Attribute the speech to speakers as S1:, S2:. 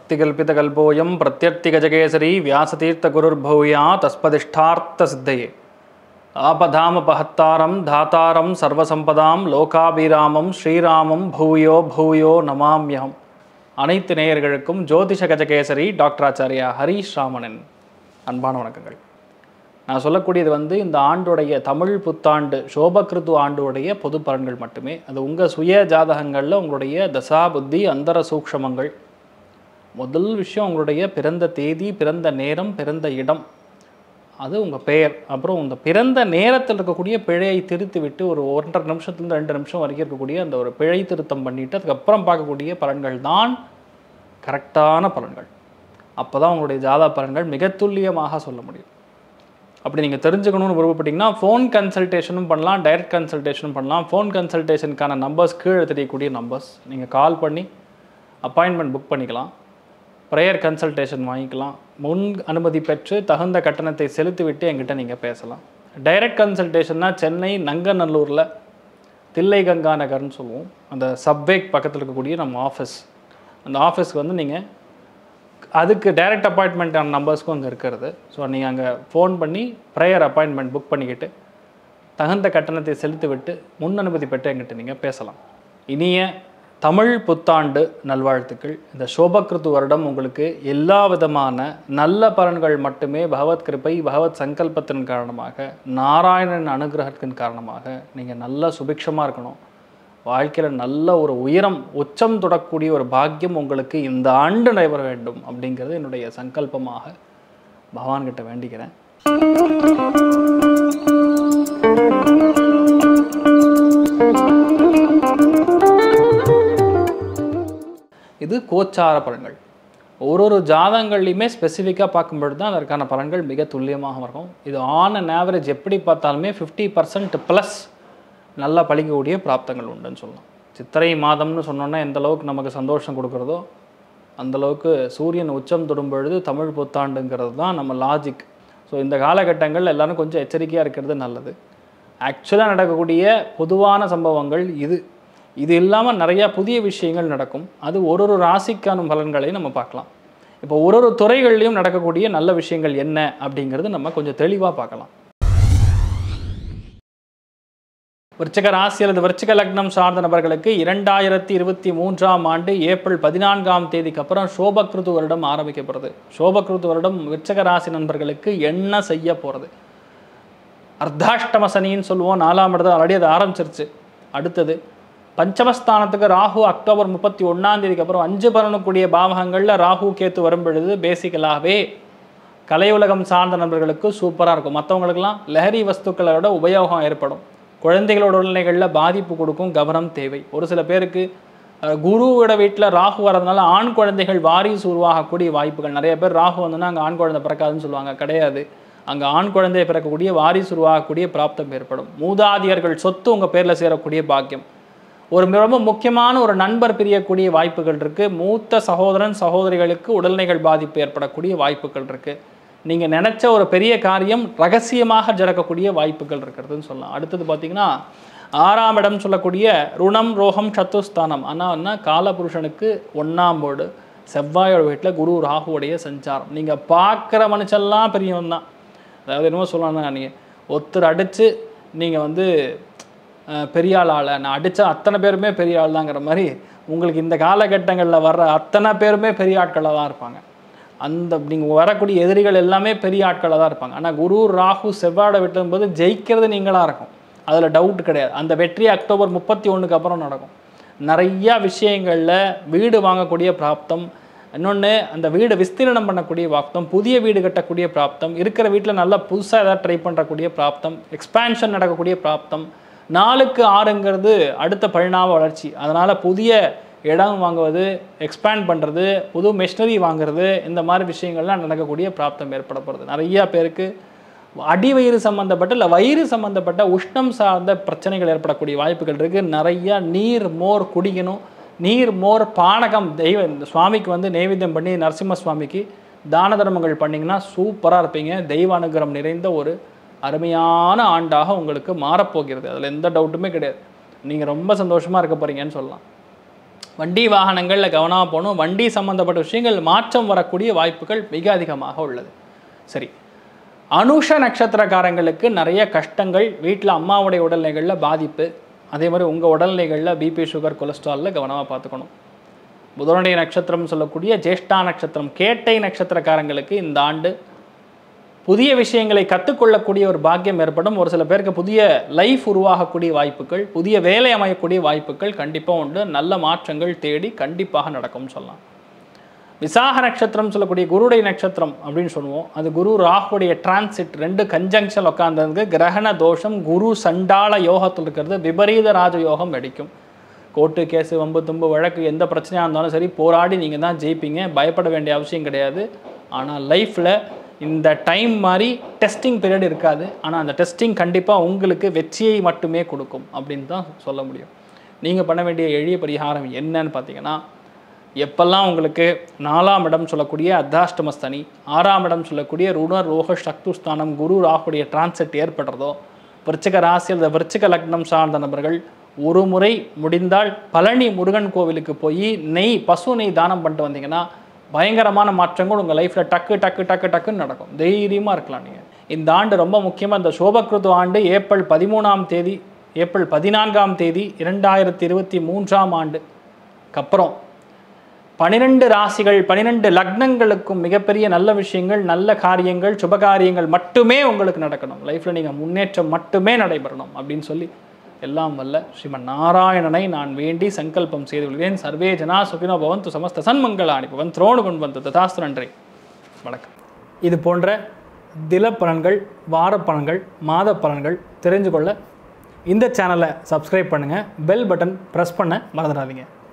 S1: அஸ்திகல்பிதகல்போயம் பிரத்யர்த்திகஜகேசரி வியாசதீர்த்தகுருர்பூயா தஸ்பதிஷ்டார்த்தசித்தையே ஆபதாமபஹத்தாரம் தாத்தாரம் சர்வசம்பதாம் லோகாபிராமம் ஸ்ரீராமம் பூயோ பூயோ நமாம்யகம் அனைத்து நேயர்களுக்கும் ஜோதிஷ கஜகேசரி டாக்டர் ஆச்சாரியா ஹரீஷ் ராமனின் அன்பான வணக்கங்கள் நான் சொல்லக்கூடியது வந்து இந்த ஆண்டுடைய தமிழ் புத்தாண்டு சோபகிருத்து ஆண்டுடைய பொது பலன்கள் மட்டுமே அது உங்கள் சுய ஜாதகங்களில் உங்களுடைய தசா புத்தி அந்தர சூக்ஷமங்கள் முதல் விஷயம் உங்களுடைய பிறந்த தேதி பிறந்த நேரம் பிறந்த இடம் அது உங்கள் பெயர் அப்புறம் இந்த பிறந்த நேரத்தில் இருக்கக்கூடிய பிழையை திருத்தி விட்டு ஒரு ஒன்றரை நிமிஷத்துலேருந்து ரெண்டு நிமிஷம் வரைக்கும் இருக்கக்கூடிய அந்த ஒரு பிழை திருத்தம் பண்ணிவிட்டு அதுக்கப்புறம் பார்க்கக்கூடிய பலன்கள் தான் கரெக்டான பலன்கள் அப்போ தான் உங்களுடைய ஜாதா பலன்கள் மிக துல்லியமாக சொல்ல முடியும் அப்படி நீங்கள் தெரிஞ்சுக்கணும்னு விருப்பப்பட்டீங்கன்னா ஃபோன் கன்சல்டேஷனும் பண்ணலாம் டைரக்ட் கன்சல்டேஷனும் பண்ணலாம் ஃபோன் கன்சல்டேஷனுக்கான நம்பர்ஸ் கீழே தெரியக்கூடிய நம்பர்ஸ் நீங்கள் கால் பண்ணி அப்பாயின்மெண்ட் புக் பண்ணிக்கலாம் ப்ரேயர் கன்சல்டேஷன் வாங்கிக்கலாம் முன் அனுமதி பெற்று தகுந்த கட்டணத்தை செலுத்திவிட்டு என்கிட்ட நீங்கள் பேசலாம் டைரக்ட் கன்சல்டேஷன்னா சென்னை நங்கநல்லூரில் தில்லை கங்கா நகர்னு சொல்லுவோம் அந்த சப்வேக் பக்கத்தில் இருக்கக்கூடிய நம்ம ஆஃபீஸ் அந்த ஆஃபீஸ்க்கு வந்து நீங்கள் அதுக்கு டைரக்ட் அப்பாயின்மெண்ட்டான நம்பர்ஸ்க்கும் அங்கே இருக்கிறது ஸோ நீங்கள் அங்கே ஃபோன் பண்ணி ப்ரேயர் அப்பாயின்மெண்ட் புக் பண்ணிக்கிட்டு தகுந்த கட்டணத்தை செலுத்திவிட்டு முன் அனுமதி பெற்று என்கிட்ட நீங்கள் பேசலாம் இனிய தமிழ் புத்தாண்டு நல்வாழ்த்துக்கள் இந்த சோபகிருத்து வருடம் உங்களுக்கு எல்லா விதமான நல்ல பலன்கள் மட்டுமே பகவத் கிருபை பகவத் சங்கல்பத்தின் காரணமாக நாராயணன் அனுகிரகத்தின் காரணமாக நீங்கள் நல்லா சுபிக்ஷமாக இருக்கணும் வாழ்க்கையில் நல்ல ஒரு உயரம் உச்சம் தொடக்கூடிய ஒரு பாக்கியம் உங்களுக்கு இந்த ஆண்டு நடைபெற வேண்டும் அப்படிங்கிறது என்னுடைய சங்கல்பமாக பகவான்கிட்ட வேண்டிக்கிறேன் இது கோச்சார பலன்கள் ஒரு ஒரு ஜாதகங்கள்லையுமே ஸ்பெசிஃபிக்காக பார்க்கும்பொழுது தான் அதற்கான பலன்கள் மிக துல்லியமாக இருக்கும் இது ஆன் அண்ட் ஆவரேஜ் எப்படி பார்த்தாலுமே ஃபிஃப்டி பர்சன்ட் ப்ளஸ் நல்லா பழிக்கக்கூடிய பிராப்தங்கள் உண்டுன்னு சொல்லலாம் சித்திரை மாதம்னு சொன்னோன்னா எந்த அளவுக்கு நமக்கு சந்தோஷம் கொடுக்குறதோ அந்த அளவுக்கு சூரியன் உச்சம் தொடும் பொழுது தமிழ் புத்தாண்டுங்கிறது தான் நம்ம லாஜிக் ஸோ இந்த காலகட்டங்கள் எல்லாரும் கொஞ்சம் எச்சரிக்கையாக இருக்கிறது நல்லது ஆக்சுவலாக நடக்கக்கூடிய பொதுவான சம்பவங்கள் இது இது இல்லாமல் நிறையா புதிய விஷயங்கள் நடக்கும் அது ஒரு ஒரு ராசிக்கான பலன்களை நம்ம பார்க்கலாம் இப்போ ஒரு ஒரு துறைகள்லையும் நடக்கக்கூடிய நல்ல விஷயங்கள் என்ன அப்படிங்கிறது நம்ம கொஞ்சம் தெளிவாக பார்க்கலாம் விருச்சிக ராசி அல்லது விருச்சிக லக்னம் சார்ந்த நபர்களுக்கு இரண்டாயிரத்தி இருபத்தி மூன்றாம் ஆண்டு ஏப்ரல் பதினான்காம் தேதிக்கு அப்புறம் சோபகிருத்து வருடம் ஆரம்பிக்கப்படுறது சோபகிருத்து வருடம் விருச்சிக ராசி நண்பர்களுக்கு என்ன செய்ய போகிறது அர்த்தாஷ்டம சனின்னு சொல்லுவோம் நாலாம் இடத்துல ஆல்ரெடி அது ஆரம்பிச்சிருச்சு அடுத்தது பஞ்சமஸ்தானத்துக்கு ராகு அக்டோபர் முப்பத்தி ஒன்றாம் தேதிக்கு அப்புறம் அஞ்சு பலனுக்குரிய பாவகங்களில் ராகு கேத்து வரும் பொழுது பேசிக்கலாகவே கலை உலகம் சார்ந்த நண்பர்களுக்கு சூப்பராக இருக்கும் மற்றவங்களுக்கெல்லாம் லஹரி வஸ்துக்களோட உபயோகம் ஏற்படும் குழந்தைகளோட உடல்நிலைகளில் பாதிப்பு கொடுக்கும் கவனம் தேவை ஒரு சில பேருக்கு அஹ், குருவோட வீட்டில் ராகு வரதுனால ஆண் குழந்தைகள் வாரிசு உருவாகக்கூடிய வாய்ப்புகள் நிறைய பேர் ராகு வந்தோன்னா அங்கே ஆண் குழந்தை பிறக்காதுன்னு சொல்லுவாங்க கிடையாது அங்கே ஆண் குழந்தையை பிறக்கக்கூடிய வாரிசு உருவாகக்கூடிய பிராப்தம் ஏற்படும் மூதாதியர்கள் சொத்து உங்கள் பேரில் சேரக்கூடிய பாக்கியம் ஒரு ரொம்ப முக்கியமான ஒரு நண்பர் பிரியக்கூடிய வாய்ப்புகள் இருக்குது மூத்த சகோதரன் சகோதரிகளுக்கு உடல்நிலைகள் பாதிப்பு ஏற்படக்கூடிய வாய்ப்புகள் இருக்குது நீங்கள் நினச்ச ஒரு பெரிய காரியம் ரகசியமாக ஜடக்கக்கூடிய வாய்ப்புகள் இருக்கிறதுன்னு சொல்லலாம் அடுத்தது பார்த்தீங்கன்னா ஆறாம் இடம் சொல்லக்கூடிய ருணம் ரோகம் சத்துஸ்தானம் ஆனால் என்ன காலபுருஷனுக்கு ஒன்றாம் போர்டு செவ்வாயோட வீட்டில் குரு ராகுவுடைய சஞ்சாரம் நீங்கள் பார்க்குற மனுஷெல்லாம் பெரியவன் தான் அதாவது என்னமோ சொல்லலாம் நீங்கள் ஒருத்தர் அடித்து நீங்கள் வந்து அஹ், பெரிய ஆள் ஆளை நான் அடித்த அத்தனை பேருமே பெரிய ஆள் தாங்கிற மாதிரி உங்களுக்கு இந்த காலகட்டங்களில் வர்ற அத்தனை பேருமே பெரிய ஆட்களாக தான் இருப்பாங்க அந்த நீங்கள் வரக்கூடிய எதிரிகள் எல்லாமே பெரிய ஆட்களாக தான் இருப்பாங்க ஆனால் குரு ராகு செவ்வாயோட வெட்டும் போது ஜெயிக்கிறது நீங்களாக இருக்கும் அதில் டவுட் கிடையாது அந்த வெற்றி அக்டோபர் முப்பத்தி ஒன்றுக்கு அப்புறம் நடக்கும் நிறையா விஷயங்களில் வீடு வாங்கக்கூடிய பிராப்தம் இன்னொன்று அந்த வீடு விஸ்தீரணம் பண்ணக்கூடிய பிராப்தம் புதிய வீடு கட்டக்கூடிய பிராப்தம் இருக்கிற வீட்டில் நல்லா புதுசாக ஏதாவது ட்ரை பண்ணுறக்கூடிய பிராப்தம் எக்ஸ்பேன்ஷன் நடக்கக்கூடிய பிராப்தம் நாலுக்கு ஆறுங்கிறது அடுத்த பரிணாம வளர்ச்சி அதனால் புதிய இடம் வாங்குவது எக்ஸ்பேண்ட் பண்ணுறது புது மெஷினரி வாங்குறது இந்த மாதிரி விஷயங்கள்லாம் நடக்கக்கூடிய பிராப்தம் ஏற்பட போகிறது நிறையா பேருக்கு அடி வயிறு சம்மந்தப்பட்ட இல்லை வயிறு சம்மந்தப்பட்ட உஷ்ணம் சார்ந்த பிரச்சனைகள் ஏற்படக்கூடிய வாய்ப்புகள் இருக்குது நிறையா நீர் மோர் குடிக்கணும் நீர் மோர் பானகம் தெய்வ இந்த சுவாமிக்கு வந்து நைவேத்தியம் பண்ணி நரசிம்ம சுவாமிக்கு தான தர்மங்கள் பண்ணிங்கன்னா சூப்பராக இருப்பீங்க தெய்வ அனுகிரகம் நிறைந்த ஒரு அருமையான ஆண்டாக உங்களுக்கு மாறப்போகிறது அதில் எந்த டவுட்டுமே கிடையாது நீங்கள் ரொம்ப சந்தோஷமாக இருக்க போகிறீங்கன்னு சொல்லலாம் வண்டி வாகனங்களில் கவனமாக போகணும் வண்டி சம்மந்தப்பட்ட விஷயங்கள் மாற்றம் வரக்கூடிய வாய்ப்புகள் மிக அதிகமாக உள்ளது சரி அனுஷ நட்சத்திரக்காரங்களுக்கு நிறைய கஷ்டங்கள் வீட்டில் அம்மாவுடைய உடல்நிலைகளில் பாதிப்பு அதே மாதிரி உங்கள் உடல்நிலைகளில் பிபி சுகர் கொலஸ்ட்ராலில் கவனமாக பார்த்துக்கணும் புதனுடைய நட்சத்திரம் சொல்லக்கூடிய ஜேஷ்டா நட்சத்திரம் கேட்டை நட்சத்திரக்காரங்களுக்கு இந்த ஆண்டு புதிய விஷயங்களை கற்றுக்கொள்ளக்கூடிய ஒரு பாக்கியம் ஏற்படும் ஒரு சில பேருக்கு புதிய லைஃப் உருவாகக்கூடிய வாய்ப்புகள் புதிய வேலை அமையக்கூடிய வாய்ப்புகள் கண்டிப்பாக உண்டு நல்ல மாற்றங்கள் தேடி கண்டிப்பாக நடக்கும்னு சொல்லலாம் விசாக நட்சத்திரம் சொல்லக்கூடிய குருடைய நட்சத்திரம் அப்படின்னு சொல்லுவோம் அது குரு ராகுடைய டிரான்சிட் ரெண்டு கன்ஜங்ஷன் உட்காந்ததுக்கு கிரகண தோஷம் குரு சண்டாள யோகத்தில் இருக்கிறது விபரீத ராஜ யோகம் வெடிக்கும் கோர்ட்டு கேஸு வம்பு தும்பு வழக்கு எந்த பிரச்சனையாக இருந்தாலும் சரி போராடி நீங்கள் தான் ஜெயிப்பீங்க பயப்பட வேண்டிய அவசியம் கிடையாது ஆனால் லைஃப்பில் இந்த டைம் மாதிரி டெஸ்டிங் பீரியட் இருக்காது ஆனால் அந்த டெஸ்டிங் கண்டிப்பாக உங்களுக்கு வெற்றியை மட்டுமே கொடுக்கும் அப்படின்னு தான் சொல்ல முடியும் நீங்கள் பண்ண வேண்டிய எளிய பரிகாரம் என்னன்னு பார்த்தீங்கன்னா எப்பெல்லாம் உங்களுக்கு நாலாம் இடம் சொல்லக்கூடிய அர்த்தாஷ்டமஸ்தனி ஆறாம் இடம் சொல்லக்கூடிய ருணர் ரோக சக்துஸ்தானம் குரு ராகுடைய டிரான்சிட் ஏற்படுறதோ விருச்சிக ராசி அல்லது விருச்சிக லக்னம் சார்ந்த நபர்கள் ஒரு முறை முடிந்தால் பழனி முருகன் கோவிலுக்கு போய் நெய் பசு நெய் தானம் பண்ணிட்டு வந்தீங்கன்னா பயங்கரமான மாற்றங்கள் உங்கள் லைஃப்பில் டக்கு டக்கு டக்கு டக்குன்னு நடக்கும் தைரியமாக இருக்கலாம் நீங்கள் இந்த ஆண்டு ரொம்ப முக்கியமாக இந்த சோபகிருத்து ஆண்டு ஏப்ரல் பதிமூணாம் தேதி ஏப்ரல் பதினான்காம் தேதி இரண்டாயிரத்தி இருபத்தி மூன்றாம் ஆண்டுக்கு அப்புறம் பனிரெண்டு ராசிகள் பனிரெண்டு லக்னங்களுக்கும் மிகப்பெரிய நல்ல விஷயங்கள் நல்ல காரியங்கள் சுபகாரியங்கள் மட்டுமே உங்களுக்கு நடக்கணும் லைஃப்பில் நீங்கள் முன்னேற்றம் மட்டுமே நடைபெறணும் அப்படின்னு சொல்லி எல்லாம் வல்ல ஸ்ரீமன் நாராயணனை நான் வேண்டி சங்கல்பம் செய்து கொள்கிறேன் சர்வே ஜனா சுகினோ பவந்து சமஸ்த சன்மங்களாணி பவன் திரோணு கொண்டு வந்து ததாஸ்து நன்றி வணக்கம் இது போன்ற தில பலன்கள் வார பலன்கள் மாத பலன்கள் தெரிஞ்சு கொள்ள இந்த சேனலை சப்ஸ்கிரைப் பண்ணுங்கள் பெல் பட்டன் ப்ரெஸ் பண்ண மறந்துடாதீங்க